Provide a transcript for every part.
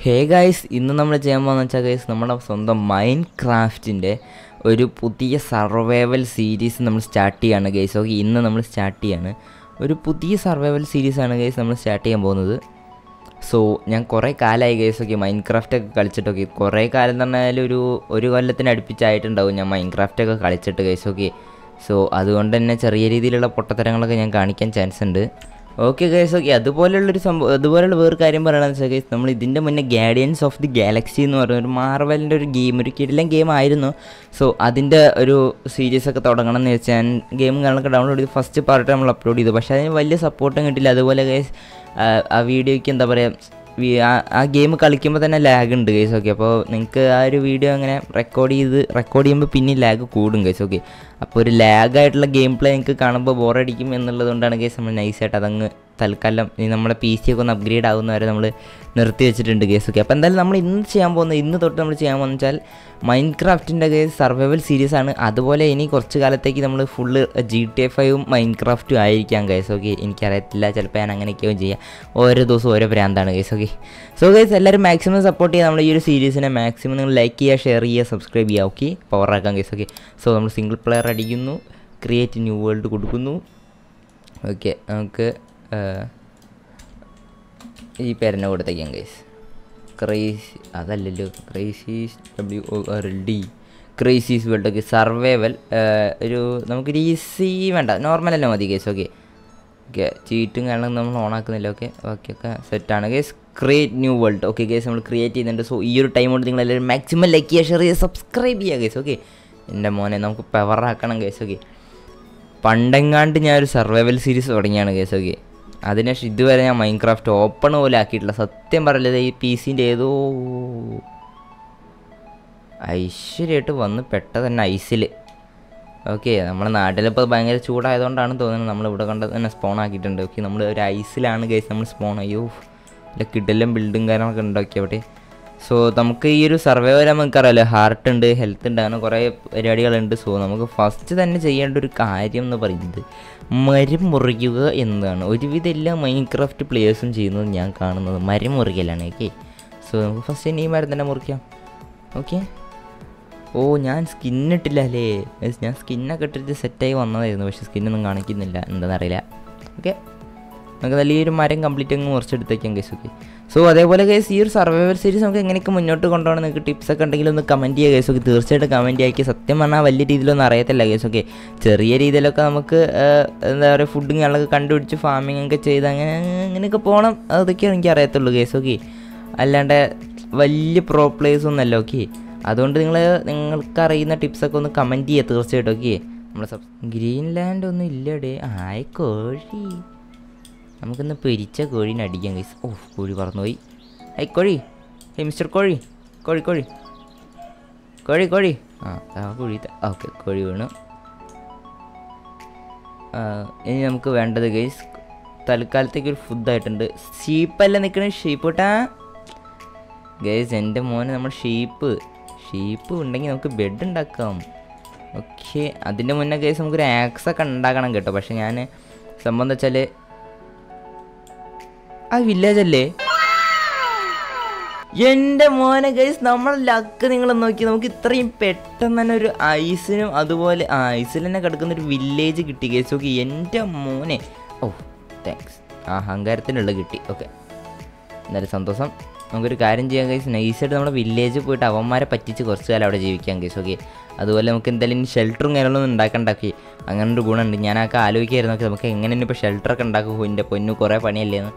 Hey guys ഇന്ന് നമ്മൾ ചെയ്യാൻ പോകുന്ന വെച്ചാൽ ഗൈസ് നമ്മുടെ സ്വന്തം മൈൻഡ് ക്രാഫ്റ്റിൻ്റെ ഒരു പുതിയ സർവൈവൽ സീരീസ് നമ്മൾ സ്റ്റാർട്ട് ചെയ്യാണ് ഗൈസ് ഓക്കെ ഇന്ന് നമ്മൾ സ്റ്റാർട്ട് ചെയ്യാണ് ഒരു പുതിയ സർവൈവൽ സീരീസാണ് ഗൈസ് നമ്മൾ സ്റ്റാർട്ട് ചെയ്യാൻ പോകുന്നത് സോ ഞാൻ കുറേ കാലമായി ഗൈസ് ഒക്കെ മൈൻഡ് ക്രാഫ്റ്റൊക്കെ കളിച്ചിട്ടൊക്കെ കുറേ കാലം എന്ന് പറഞ്ഞാൽ ഒരു ഒരു കൊല്ലത്തിന് അടുപ്പിച്ചായിട്ടുണ്ടാവും ഞാൻ മൈൻഡ് ക്രാഫ്റ്റൊക്കെ കളിച്ചിട്ട് ഗൈസ് ഓക്കെ സോ അതുകൊണ്ട് തന്നെ ചെറിയ രീതിയിലുള്ള പൊട്ടത്തരങ്ങളൊക്കെ ഞാൻ കാണിക്കാൻ ചാൻസ് ഉണ്ട് ഓക്കെ ഗൈസ് ഓക്കെ അതുപോലുള്ളൊരു സംഭവം അതുപോലുള്ള വേറെ കാര്യം പറയണമെന്ന് വെച്ചാൽ ഗൈസ് നമ്മൾ ഇതിൻ്റെ മുന്നേ ഗാഡിയൻസ് ഓഫ് ദി ഗാലക്സി എന്ന് പറയുന്ന ഒരു മാർവലിൻ്റെ ഒരു ഗെയിം ഒരു കിടിലൻ ഗെയിം ആയിരുന്നു സോ അതിൻ്റെ ഒരു സീരീസ് ഒക്കെ തുടങ്ങണം എന്ന് വെച്ചാൽ ഞാൻ ഗെയിം കാണാനൊക്കെ ഡൗൺലോഡ് ചെയ്ത് ഫസ്റ്റ് പാർട്ട് നമ്മൾ അപ്ലോഡ് ചെയ്തു പക്ഷേ അതിന് വലിയ സപ്പോർട്ടും കിട്ടില്ല അതുപോലെ ഗൈസ് ആ വീഡിയോയ്ക്ക് എന്താ പറയുക വി- ആ- ആ ഗെയിം കളിക്കുമ്പോൾ തന്നെ ലാഗ് ഉണ്ട് ഗൈസ് ഓക്കെ അപ്പോൾ നിങ്ങൾക്ക് ആ ഒരു വീഡിയോ അങ്ങനെ റെക്കോർഡ് ചെയ്ത് റെക്കോർഡ് ചെയ്യുമ്പോൾ പിന്നെ ലാഗ് കൂടും ഗൈസ് ഓക്കെ അപ്പോൾ ഒരു ലാഗ് ആയിട്ടുള്ള ഗെയിം പ്ലേ നിങ്ങൾക്ക് കാണുമ്പോൾ ബോറടിക്കും എന്നുള്ളത് കൊണ്ടാണ് ഗൈസ് നമ്മൾ നൈസായിട്ട് അതങ്ങ് തൽക്കാലം ഈ നമ്മുടെ പി സി ഒക്കെ ഒന്ന് അപ്ഗ്രേഡ് ആവുന്നവരെ നമ്മൾ നിർത്തി വെച്ചിട്ടുണ്ട് ഗേസ് ഓക്കെ അപ്പോൾ എന്തായാലും നമ്മൾ ഇന്ന് ചെയ്യാൻ പോകുന്നത് ഇന്ന് തൊട്ട് നമ്മൾ ചെയ്യാൻ പോകുന്നത് വെച്ചാൽ മൈൻഡ് ക്രാഫ്റ്റിൻ്റെ കേസ് സർവൈവൽ സീരീസ് ആണ് അതുപോലെ ഇനി കുറച്ച് കാലത്തേക്ക് നമ്മൾ ഫുള്ള് ജി ടി എ ഫൈവും മൈൻഡ് ക്രാഫ്റ്റും ആയിരിക്കാം ഗൈസ് ഓക്കെ എനിക്കറിയത്തില്ല ചിലപ്പോൾ ഞാൻ അങ്ങനെയൊക്കെയും ചെയ്യാം ഓരോ ദിവസവും ഓരോ ഭ്രാന്താണ് ഗൈസ് ഓക്കെ സോ ഗൈസ് എല്ലാവരും മാക്സിമം സപ്പോർട്ട് ചെയ്യുക നമ്മൾ ഈ ഒരു സീരീസിനെ മാക്സിമം നിങ്ങൾ ലൈക്ക് ചെയ്യുക ഷെയർ ചെയ്യുക സബ്സ്ക്രൈബ് ചെയ്യുക ഓക്കെ പവറാക്കാം ഗൈസ് ഓക്കെ സോ നമ്മൾ സിംഗിൾ പ്ലെയർ അടിക്കുന്നു ക്രിയേറ്റ് ന്യൂ വേൾഡ് കൊടുക്കുന്നു ഓക്കെ നമുക്ക് ആ, ഈ പേരെന്നെ കൊടുത്തേക്കാം ഗൈസ് ക്രൈസി അതല്ലല്ലോ crisis W O R L D crisis world okay survival ഒരു നമുക്കൊരു ഈസി വേണ്ട നോർമൽ അല്ല മതി ഗൈസ് ഓക്കെ ഓക്കെ ചീറ്റും കാരണം നമ്മൾ ഓൺ ആക്കുന്നില്ല ഓക്കെ ഓക്കെ ഒക്കെ സെറ്റാണ് guys create new world okay guys നമ്മൾ ക്രിയേറ്റ് ചെയ്യുന്നുണ്ട് സോ ഈ ഒരു ടൈം കൊണ്ട് നിങ്ങൾ എല്ലാവരും മാക്സിമം ലൈക്ക് ചെയ്യുക ഷെയർ ചെയ്യുക സബ്സ്ക്രൈബ് ചെയ്യുക ഗൈസ് ഓക്കെ എൻ്റെ മോനെ നമുക്ക് പവറാക്കണം ഗൈസ് ഓക്കെ പണ്ടെങ്ങാണ്ട് ഞാൻ ഒരു സർവൈവൽ സീരീസ് തുടങ്ങിയാണ് കേസ് ഓക്കെ അതിനുശേഷം ഇതുവരെ ഞാൻ മൈൻഡ് ക്രാഫ്റ്റ് ഓപ്പൺ പോലും ആക്കിയിട്ടില്ല സത്യം പറയല്ലത് ഈ പി സിൻ്റെ ഏതോ ഐശ്വര്യമായിട്ട് വന്ന് പെട്ട തന്നെ ഐസിൽ ഓക്കെ നമ്മുടെ നാട്ടിലിപ്പോൾ ഭയങ്കര ചൂടായതുകൊണ്ടാണ് തോന്നുന്നത് നമ്മളിവിടെ കണ്ട് തന്നെ സ്പോൺ ആക്കിയിട്ടുണ്ട് ഓക്കെ നമ്മൾ ഒരു ഐസിലാണ് കേസ് നമ്മൾ സ്പോൺ അയ്യോ ഇല്ല കിടലും ബിൽഡും കാര്യങ്ങളൊക്കെ ഉണ്ടാക്കി അവിടെ സോ നമുക്ക് ഈ ഒരു സർവൈവൽ നമുക്കറിയാലോ ഹാർട്ട് ഉണ്ട് ഹെൽത്ത് ഉണ്ട് അങ്ങനെ കുറേ പരിപാടികളുണ്ട് സോ നമുക്ക് ഫസ്റ്റ് തന്നെ ചെയ്യേണ്ട ഒരു കാര്യം എന്ന് പറയുന്നത് മരം മുറിക്കുക എന്നതാണ് ഒരുവിധം എല്ലാ മൈൻക്രാഫ്റ്റ് പ്ലേയേഴ്സും ചെയ്യുന്നത് ഞാൻ കാണുന്നത് മരം മുറിക്കലാണ് ഓക്കെ സോ നമുക്ക് ഫസ്റ്റ് തന്നെ ഈ മരം തന്നെ മുറിക്കാം ഓക്കെ ഓ ഞാൻ സ്കിന്നിട്ടില്ല അല്ലേ Yes, ഞാൻ സ്കിന്നൊക്കെ ഇട്ടിട്ട് സെറ്റായി വന്നതായിരുന്നു പക്ഷേ സ്കിന്നൊന്നും കാണിക്കുന്നില്ല എന്താണെന്ന് അറിയില്ല ഓക്കെ നമുക്ക് നല്ലൊരു മരം കംപ്ലീറ്റ് അങ്ങ് മുറിച്ചെടുത്തേക്കാം കേസ് ഓക്കെ സോ അതേപോലെ കേസ് ഈ ഒരു സർവൈവൽ സീരീസ് നമുക്ക് എങ്ങനെയൊക്കെ മുന്നോട്ട് കൊണ്ടുപോകണം നിങ്ങൾക്ക് ടിപ്സ് ഒക്കെ ഉണ്ടെങ്കിൽ ഒന്ന് കമൻറ്റ് ചെയ്യുക കേസ് ഓക്കെ തീർച്ചയായിട്ടും കമൻറ്റ് ആക്കി സത്യം പറഞ്ഞാൽ വലിയ രീതിയിലൊന്നും അറിയത്തില്ല കേസ് ഓക്കെ ചെറിയ രീതിയിലൊക്കെ നമുക്ക് ആ, എന്താ പറയുക ഫുഡും ഞങ്ങളൊക്കെ കണ്ടുപിടിച്ച് ഫാമിംഗ് ഒക്കെ ചെയ്ത് അങ്ങനെ അങ്ങനെയൊക്കെ പോകണം അതൊക്കെയാണ് എനിക്ക് അറിയത്തുള്ളൂ കേസ് ഓക്കെ അല്ലാണ്ട് വലിയ പ്രോ പ്ലേസ് ഒന്നല്ല ഓക്കെ അതുകൊണ്ട് നിങ്ങൾ നിങ്ങൾക്ക് അറിയുന്ന ടിപ്സൊക്കെ ഒന്ന് കമൻറ്റ് ചെയ്യുക തീർച്ചയായിട്ടും ഓക്കെ നമ്മളെ സബ് ഗ്രീൻലാൻഡ് ഒന്നും ഇല്ലടേ ആയ കോഴി നമുക്കിന്ന് പൊരിച്ച കോഴീനെ അടിക്കാൻ കൈസ് ഓ കോഴി പറന്നുപോയി ഏയ് കോഴി ഏയ് മിസ്റ്റർ കോഴി കോഴി കോഴി കോഴി കോഴി ആ ആ കോഴി ഓക്കെ കോഴി വീണു ആ, ഇനി നമുക്ക് വേണ്ടത് ഗൈസ് തൽക്കാലത്തേക്ക് ഒരു ഫുഡായിട്ടുണ്ട് ഷീപ്പല്ല നിൽക്കണ ഷീപ്പ് കേട്ടാ ഗൈസ് എൻ്റെ മോനെ നമ്മൾ ഷീപ്പ് ഷീപ്പ് ഉണ്ടെങ്കിൽ നമുക്ക് ബെഡ് ഉണ്ടാക്കാം ഓക്കെ അതിൻ്റെ മുന്നേ ഗൈസ് നമുക്കൊരു ആക്സ് ഒക്കെ ഉണ്ടാക്കണം കേട്ടോ പക്ഷെ ഞാൻ സംഭവം എന്താ വെച്ചാൽ ആ വില്ലേജ് അല്ലേ എൻ്റെ മോനെ ഗൈസ് നമ്മളെ ലക്ക് നിങ്ങൾ നോക്കി നമുക്ക് ഇത്രയും പെട്ടെന്ന് തന്നെ ഒരു ഐസിനും അതുപോലെ ആ ഐസിൽ തന്നെ കിടക്കുന്ന ഒരു വില്ലേജ് കിട്ടി ഗൈസ് ഓക്കെ എൻ്റെ മോനെ ഓ താങ്ക്സ് ആ അഹങ്കാരത്തിനുള്ള കിട്ടി ഓക്കെ എന്തായാലും സന്തോഷം നമുക്കൊരു കാര്യം ചെയ്യാം ഗൈസ് നൈസായിട്ട് നമ്മുടെ വില്ലേജിൽ പോയിട്ട് അവന്മാരെ പറ്റിച്ച് കുറച്ച് കാലം അവിടെ ജീവിക്കാം ഗൈസ് ഓക്കെ അതുപോലെ നമുക്ക് എന്തായാലും ഇനി ഷെൽട്ടറും കാര്യങ്ങളൊന്നും ഉണ്ടാക്കണ്ടാക്കി അങ്ങനെ ഒരു ഗുണമുണ്ട് ഞാനൊക്കെ ആലോചിക്കായിരുന്നു ഒക്കെ നമുക്ക് എങ്ങനെ ഇപ്പോൾ ഷെൽട്ടറൊക്കെ ഉണ്ടാക്കും എൻ്റെ പൊന്നു കുറേ പണിയല്ലേന്ന്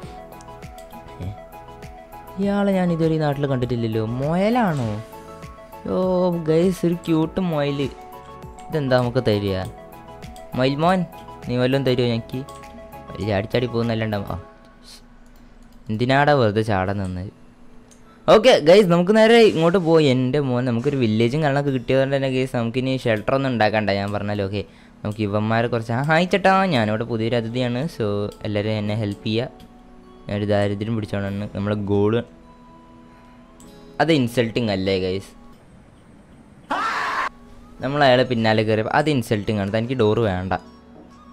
ഇയാളെ ഞാൻ ഇതുവരെ ഈ നാട്ടിൽ കണ്ടിട്ടില്ലല്ലോ മുയലാണോ ഓ ഗൈസ് ഒരു ക്യൂട്ട് മുയൽ ഇതെന്താ നമുക്ക് തരിക മൊയിൽ മോൻ നീ വല്ലതും തരുമോ ഞങ്ങൾക്ക് ചാടിച്ചാടി പോകുന്നല്ലാണ്ടാ ആ ശ്ശ്. എന്തിനാടാ വെറുതെ ചാടാൻ നിന്നത് ഓക്കെ ഗൈസ് നമുക്ക് നേരെ ഇങ്ങോട്ട് പോയി എൻ്റെ മോൻ നമുക്കൊരു വില്ലേജും കാര്യങ്ങളൊക്കെ കിട്ടിയതുകൊണ്ട് തന്നെ ഗൈസ് നമുക്കിനി ഷെൽട്ടറൊന്നും ഉണ്ടാക്കണ്ട ഞാൻ പറഞ്ഞാലോ ഓക്കെ നമുക്ക് ഇവന്മാരെ കുറച്ച് ആ ഹായ് ചേട്ടാ ഞാനിവിടെ പുതിയൊരു അതിഥിയാണ് സോ എല്ലാവരും എന്നെ ഹെൽപ്പ് ചെയ്യുക ഞാനൊരു ദാരിദ്ര്യം പിടിച്ചോണ്ടാണ് നമ്മളെ ഗോള് അത് ഇൻസൾട്ടിങ് അല്ലേ ഗൈസ് നമ്മൾ അയാളെ പിന്നാലെ കയറിയപ്പോൾ അത് ഇൻസൾട്ടിങ് ആണ് തനിക്ക് ഡോറ് വേണ്ട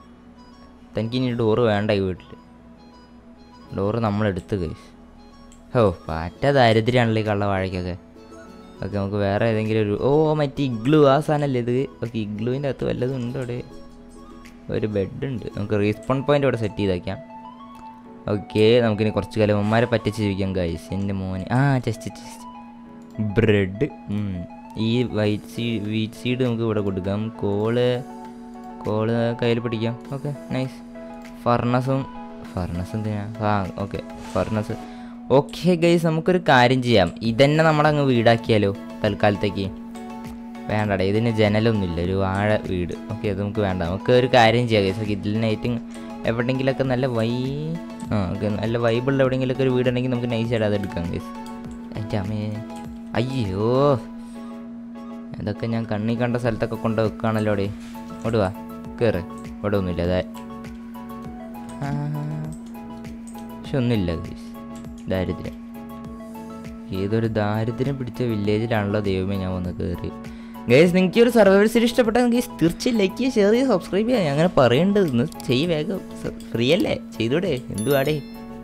തനിക്ക് ഇനി ഡോറ് വേണ്ട ഈ വീട്ടിൽ ഡോറ് നമ്മളെടുത്ത് ഗൈസ് ഓ പറ്റ ദാരിദ്ര്യമാണല്ലോ ഈ കള്ള വാഴയ്ക്കൊക്കെ ഓക്കെ നമുക്ക് വേറെ ഏതെങ്കിലും ഒരു ഓ മറ്റേ ഇഗ്ലു ആ സാധനമല്ലേ ഇത് ഓക്കെ ഇഗ്ലുവിൻ്റെ അകത്ത് വല്ലതും ഉണ്ടോ അവിടെ ഒരു ബെഡ് ഉണ്ട് നമുക്ക് റീസ്പോൺ പോയിന്റ് ഇവിടെ സെറ്റ് ചെയ്ത് വയ്ക്കാം ഓക്കെ നമുക്കിനി കുറച്ച് കാലം ഉമ്മാരെ പറ്റിച്ച് ജീവിക്കാം ഗൈസ് എൻ്റെ മോന് ആ ചെസ്റ്റ് ചെസ്റ്റ് ബ്രെഡ് ഈ വൈറ്റ് സീ വീറ്റ് സീഡ് നമുക്ക് ഇവിടെ കൊടുക്കാം കോള് കോള് കയ്യിൽ പിടിക്കാം ഓക്കെ നൈസ് ഫർണസും ഫർണസ് എന്തിനാ ആ ഓക്കെ ഫർണസ് ഓക്കെ ഗൈസ് നമുക്കൊരു കാര്യം ചെയ്യാം ഇതന്നെ നമ്മളങ്ങ് വീടാക്കിയാലോ തൽക്കാലത്തേക്ക് വേണ്ടടേ ഇതിന് ജനലൊന്നുമില്ല ഒരു വാഴ വീട് ഓക്കെ അത് നമുക്ക് വേണ്ട നമുക്ക് ഒരു കാര്യം ചെയ്യാം ഗൈസ് ഓക്കെ ഇതിൽ നൈറ്റ് എവിടെയെങ്കിലൊക്കെ നല്ല വൈ ആ ഓക്കെ നല്ല വൈബിളുള്ള എവിടെയെങ്കിലൊക്കെ ഒരു വീടുണ്ടെങ്കിൽ നമുക്ക് നൈസായിട്ട് അത് എടുക്കാം ഗൈസ് എൻ്റെ അമ്മേ അയ്യോ ഇതൊക്കെ ഞാൻ കണ്ണി കണ്ട സ്ഥലത്തൊക്കെ കൊണ്ട് വെക്കുകയാണല്ലോ അവിടെ ഇങ്ങോട്ട് വാ കയറ് ഇവിടെ ഒന്നുമില്ല അതെ ആ, പക്ഷെ ഒന്നുമില്ല ഗൈസ് ദാരിദ്ര്യം ഏതൊരു ദാരിദ്ര്യം പിടിച്ച വില്ലേജിലാണല്ലോ ദൈവമേ ഞാൻ വന്ന് കയറി ഗൈസ് നിങ്ങൾക്ക് ഈ ഒരു സർവൈവൽ സീരീസ് ഇഷ്ടപ്പെട്ടാൽ ഗൈസ് തീർച്ചയായും ലൈക്ക് ചെയ്യുക ഷെയർ ചെയ്യുക സബ്സ്ക്രൈബ് ചെയ്യുക അങ്ങനെ പറയേണ്ടത് ഒന്ന് ചെയ്യ് വേഗം ഫ്രീ അല്ലേ ചെയ്തൂടെ എന്തുവാടേ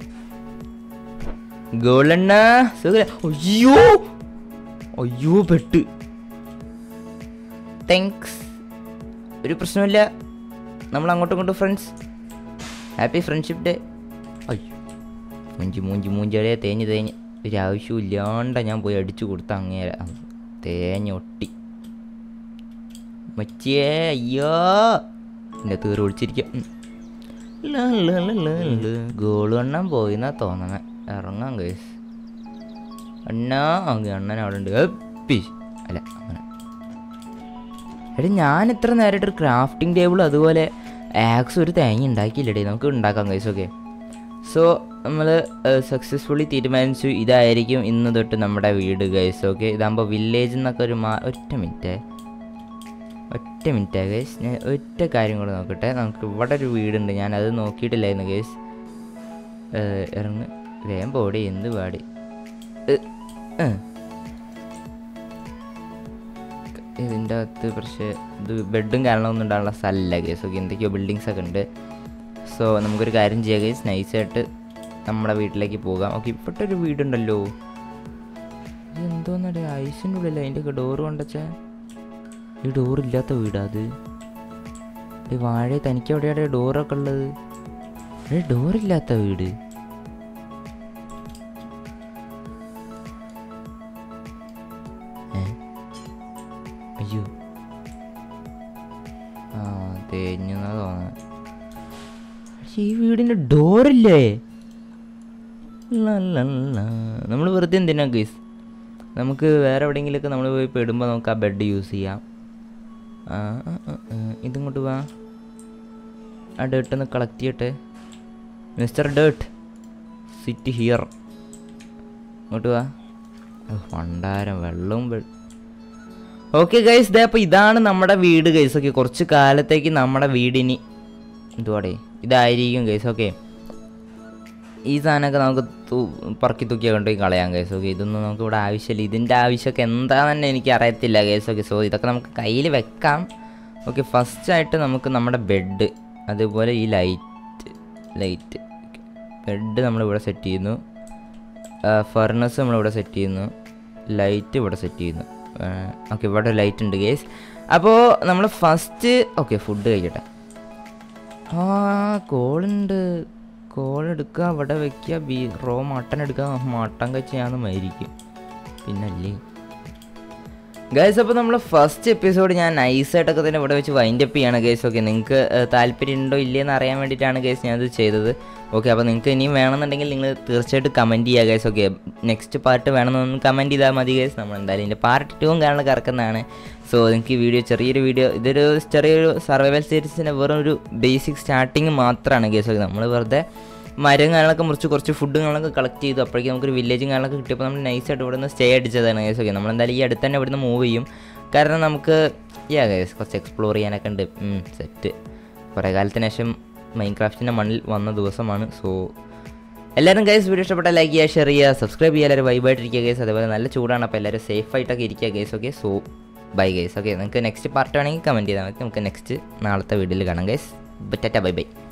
ഗോളണ്ണ സുഖ അയ്യോ അയ്യോ പെട്ട് താങ്ക്സ് ഒരു പ്രശ്നമില്ല നമ്മൾ അങ്ങോട്ടും ഇങ്ങോട്ടും ഫ്രണ്ട്സ് ഹാപ്പി ഫ്രണ്ട്ഷിപ്പ് ഡേ അയ്യോ മൂഞ്ചി മൂഞ്ചി മൂഞ്ചിയുടെ തേഞ്ഞ് തേഞ്ഞ് ഒരു ആവശ്യമില്ലാണ്ട ഞാൻ പോയി അടിച്ചു കൊടുത്ത അങ്ങേരെ തേഞ്ഞൊട്ടി മച്ചിയേ അയ്യോ എൻ്റെ തീർ ഒളിച്ചിരിക്കാം ഗോള് എണ്ണാൻ പോയിന്നാ തോന്നണേ ഇറങ്ങാം കേസ് അണ്ണാ ഓക്കെ അണ്ണൻ അവിടെ ഉണ്ട് എപ്പി അല്ല അങ്ങനെ എടാ ഞാൻ ഇത്ര നേരമായിട്ട് ഒരു ക്രാഫ്റ്റിംഗ് ടേബിൾ അതുപോലെ ആക്സ് ഒരു തേങ്ങ ഉണ്ടാക്കിയില്ലടേ നമുക്ക് ഉണ്ടാക്കാം കൈസ് ഓക്കെ സോ നമ്മൾ സക്സസ്ഫുള്ളി തീരുമാനിച്ചു ഇതായിരിക്കും ഇന്ന് തൊട്ട് നമ്മുടെ വീട് ഗൈസ് ഓക്കെ ഇതാകുമ്പോൾ വില്ലേജിൽ നിന്നൊക്കെ ഒരു മാ ഒറ്റ മിനിറ്റ് ഒറ്റ മിനിറ്റ് ഗൈസ് ഞാൻ ഒറ്റ കാര്യം കൂടെ നോക്കട്ടെ നമുക്ക് ഇവിടെ ഒരു വീടുണ്ട് ഞാൻ അത് നോക്കിയിട്ടില്ലായിരുന്നു ഗൈസ് ഇറങ്ങ് വേഗം പോടി എന്ത് പാടി ഏ, ഏ. ഇതിൻ്റെ അകത്ത് പക്ഷേ ഇത് ബെഡും കാരണമൊന്നും ഉണ്ടാകാനുള്ള സ്ഥലമില്ല കേസ് ഓക്കെ എന്തൊക്കെയോ ബിൽഡിങ്സ് ഒക്കെ ഉണ്ട് സോ നമുക്കൊരു കാര്യം ചെയ്യാം കേസ് നൈസായിട്ട് നമ്മുടെ വീട്ടിലേക്ക് പോകാം ഓക്കെ ഇപ്പോഴത്തെ ഒരു വീടുണ്ടല്ലോ ഇത് എന്തോന്നടേ ഐസിൻ്റെ ഉള്ളിൽ അതിൻ്റെ ഡോറ് കൊണ്ടച്ചാ ഈ ഡോറില്ലാത്ത വീടാ അത് ഈ വാഴ തനിക്ക് എവിടെയാണ് ഡോറൊക്കെ ഉള്ളത് ഏ ഡോറില്ലാത്ത വീട് ഏ അയ്യോ ആ തേഞ്ഞെന്നാ തോന്നുന്നത് പക്ഷേ ഈ വീടിൻ്റെ ഡോറില്ലേ നമ്മൾ വെറുതെ എന്തിനാ ഗൈസ് നമുക്ക് വേറെ എവിടെയെങ്കിലുമൊക്കെ നമ്മൾ പോയി പെടുമ്പോൾ നമുക്ക് ആ ബെഡ് യൂസ് ചെയ്യാം ആ ആ, ആ, ആ, ഇതിങ്ങോട്ട് വാ ആ ഡേട്ട് ഒന്ന് കളക്ട് ചെയ്യട്ടെ മിസ്റ്റർ ഡേട്ട് സിറ്റ് ഹിയർ ഇങ്ങോട്ട് വാ ഓ, ഭണ്ഡാരം വെള്ളവും വെ- ഓക്കെ ഗൈസ് ദേ അപ്പോൾ ഇതാണ് നമ്മുടെ വീട് ഗൈസ് ഓക്കെ കുറച്ച് കാലത്തേക്ക് നമ്മുടെ വീടിനി എന്തുവാടേ ഇതായിരിക്കും ഗൈസ് ഓക്കെ ഈ സാധനമൊക്കെ നമുക്ക് തു- പറക്കി തൂക്കിയ കൊണ്ടുപോയി കളയാം ഗൈസ് ഓക്കെ ഇതൊന്നും നമുക്ക് ഇവിടെ ആവശ്യമില്ല ഇതിൻ്റെ ആവശ്യമൊക്കെ എന്താണെന്ന് തന്നെ എനിക്ക് അറിയത്തില്ല ഗൈസ് ഓക്കെ സോ ഇതൊക്കെ നമുക്ക് കയ്യിൽ വെക്കാം ഓക്കെ ഫസ്റ്റായിട്ട് നമുക്ക് നമ്മുടെ ബെഡ് അതുപോലെ ഈ ലൈറ്റ് ലൈറ്റ് ബെഡ് നമ്മളിവിടെ സെറ്റ് ചെയ്യുന്നു ഫർണസ് നമ്മളിവിടെ സെറ്റ് ചെയ്യുന്നു ലൈറ്റ് ഇവിടെ സെറ്റ് ചെയ്യുന്നു ഓക്കെ ഇവിടെ ലൈറ്റ് ഉണ്ട് ഗേസ് അപ്പോൾ നമ്മൾ ഫസ്റ്റ് ഓക്കെ ഫുഡ് കഴിക്കട്ടെ ആ കോളുണ്ട് കോൾ എടുക്കുക അവിടെ വെക്കുക ബീ റോ മട്ടൺ എടുക്കുക മട്ടൺ കഴിച്ച് ഞാൻ മരിക്കും പിന്നല്ലേ ഗൈസ് അപ്പോൾ നമ്മൾ ഫസ്റ്റ് എപ്പിസോഡ് ഞാൻ നൈസായിട്ടൊക്കെ തന്നെ ഇവിടെ വെച്ച് വൈൻഡ് അപ്പ് ചെയ്യാണ് ഗൈസ് ഓക്കെ നിങ്ങൾക്ക് താല്പര്യം ഉണ്ടോ ഇല്ലയെന്ന് അറിയാൻ വേണ്ടിയിട്ടാണ് ഗൈസ് ഞാനത് ചെയ്തത് ഓക്കെ അപ്പോൾ നിങ്ങൾക്ക് ഇനിയും വേണമെന്നുണ്ടെങ്കിൽ നിങ്ങൾ തീർച്ചയായിട്ടും കമൻറ്റ് ചെയ്യുക ഗൈസ് ഓക്കെ നെക്സ്റ്റ് പാർട്ട് വേണമെന്നൊന്ന് കമൻറ്റ് ചെയ്താൽ മതി ഗൈസ് നമ്മൾ എന്തായാലും ഇതിൻ്റെ പാർട്ട് ടൂവും കാരണം കറക്കുന്നതാണ് സോ നിങ്ങൾക്ക് ഈ വീഡിയോ ചെറിയൊരു വീഡിയോ ഇതൊരു ചെറിയൊരു സർവൈവൽ സീരീസിൻ്റെ വെറും ഒരു ബേസിക് സ്റ്റാർട്ടിങ് മാത്രമാണ് ഗൈസ് ഓക്കെ നമ്മൾ വെറുതെ മരം കാര്യങ്ങളൊക്കെ മുറിച്ച് കുറച്ച് ഫുഡ് കാര്യങ്ങളൊക്കെ കളക്ട് ചെയ്തു അപ്പോഴേക്കും നമുക്കൊരു വില്ലേജും കാര്യങ്ങളൊക്കെ കിട്ടിയപ്പോൾ നമ്മൾ നൈസായിട്ട് ഇവിടെ നിന്ന് സ്റ്റേ അടിച്ചതാണ് ഗൈസ് ഓക്കെ നമ്മളെന്തായാലും ഈ അടുത്ത് തന്നെ ഇവിടുന്ന് മൂവ് ചെയ്യും കാരണം നമുക്ക് യാ ഗൈസ് കുറച്ച് എക്സ്പ്ലോർ ചെയ്യാനൊക്കെ ഉണ്ട് സെറ്റ് കുറേ കാലത്തിന് ശേഷം മൈൻ ക്രാഫ്റ്റിൻ്റെ മണ്ണിൽ വന്ന ദിവസമാണ് സോ എല്ലാവരും ഗൈസ് വീഡിയോ ഇഷ്ടപ്പെട്ടാൽ ലൈക്ക് ചെയ്യുക ഷെയർ ചെയ്യുക സബ്സ്ക്രൈബ് ചെയ്യുക എല്ലാവരും വൈബായിട്ടിരിക്കുക ഗൈസ് അതേപോലെ നല്ല ചൂടാണ് അപ്പോൾ എല്ലാവരും സേഫ് ആയിട്ടൊക്കെ ഇരിക്കുക guys okay so bye guys okay നിങ്ങൾക്ക് നെക്സ്റ്റ് പാർട്ട് വേണമെങ്കിൽ കമൻറ്റ് ചെയ്താൽ മതി നമുക്ക് നെക്സ്റ്റ് നാളത്തെ വീഡിയോയിൽ കാണാം ഗൈസ് ടാറ്റ ബൈ ബൈ